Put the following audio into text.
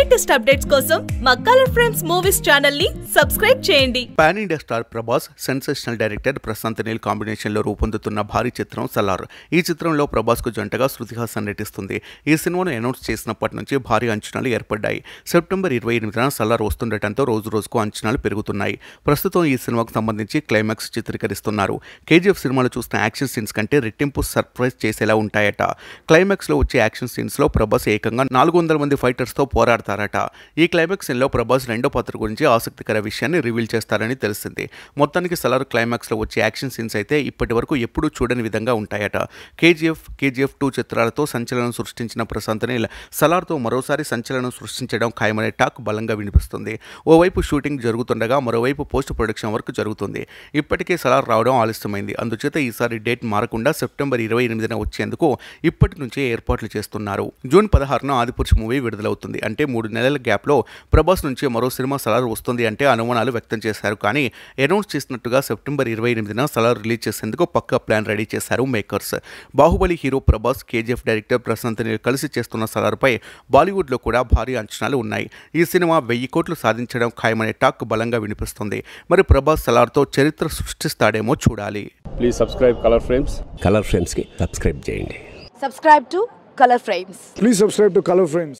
Latest updates కోసం మా colour frames movies channel ని సబ్స్క్రైబ్ చేయండి pan India star Prabhas sensational director Prashanth Neel కాంబినేషన్లో రూపొందుతున్న భారీ చిత్రం సలార్ ఈ చిత్రంలో ప్రభాస్కు జంటగా శృతి హాసన్ నటిస్తుంది ఈ సినిమాను అనౌన్స్ చేసినప్పటి నుంచి భారీ అంచనాలు ఏర్పడ్డాయి సెప్టెంబర్ ఇరవై ఎనిమిదిన సలార్ వస్తుండటంతో రోజు రోజుకు అంచనాలు పెరుగుతున్నాయి ప్రస్తుతం ఈ సినిమాకు సంబంధించి క్లైమాక్స్ చిత్రీకరిస్తున్నారు కేజీఎఫ్ సినిమాలో చూసిన యాక్షన్ సీన్స్ కంటే రెట్టింపు సర్ప్రైజ్ చేసేలా ఉంటాయట క్లైమాక్స్లో వచ్చే యాక్షన్ సీన్స్లో ప్రభాస్ ఏకంగా నాలుగు వందల మంది ఫైటర్స్తో పోరాడతారట ఈ క్లైమాక్స్ సీన్లో ప్రభాస్ రెండో పాత్ర గురించి ఆసక్తికర విషయాన్ని రివీల్ చేస్తారని తెలిసింది మొత్తానికి సలార్ క్లైమాక్స్లో వచ్చే యాక్షన్ సీన్స్ అయితే ఇప్పటి వరకు ఎప్పుడూ చూడని విధంగా ఉంటాయట కేజీఎఫ్ కేజీఎఫ్ టూ చిత్రాలతో సంచలనం సృష్టించిన ప్రశాంత్ నీల్ సలార్తో మరోసారి సంచలనం సృష్టించడం ఖాయమనే టాక్ బలంగా వినిపిస్తుంది ఓవైపు షూటింగ్ జరుగుతుండగా మరోవైపు పోస్ట్ ప్రొడక్షన్ వర్క్ జరుగుతుంది ఇప్పటికే సలార్ రావడం ఆలస్యమైంది అందుచేత ఈసారి డేట్ మారకుండా సెప్టెంబర్ ఇరవై ఎనిమిదిన వచ్చేందుకు ఇప్పటి నుంచే ఏర్పాట్లు చేస్తున్నారు జూన్ పదహారున ఆదిపురుష్ మూవీ విడుదలవుతుంది అంటే మూడు నెలల గ్యాప్లో ప్రభాస్ నుంచి మరో సినిమా సలార్ వస్తుంది అంటే అనుమానాలు వ్యక్తం చేశారు కానీ అనౌన్స్ చేసినట్టుగా సెప్టెంబర్ ఇరవై ఎనిమిదిన సలార్ రిలీజ్ చేసేందుకు పక్కా ప్లాన్ రెడీ చేశారు makers Baahubali hero Prabhas KGF director Prashanth Neel కలిసి చేస్తున్న సలార్పై బాలీవుడ్లో కూడా భారీ అంచనాలు ఉన్నాయి ఈ సినిమా వెయ్యి కోట్లు సాధించడం ఖాయమనే టాక్ బలంగా వినిపిస్తుంది మరి ప్రభాస్ సలార్తో చరిత్ర సృష్టిస్తాడేమో చూడాలి please subscribe colour frames colour ఫ్రేమ్స్కి సబ్స్క్రైబ్ చేయండి subscribe to color frames Please subscribe to Color Frames.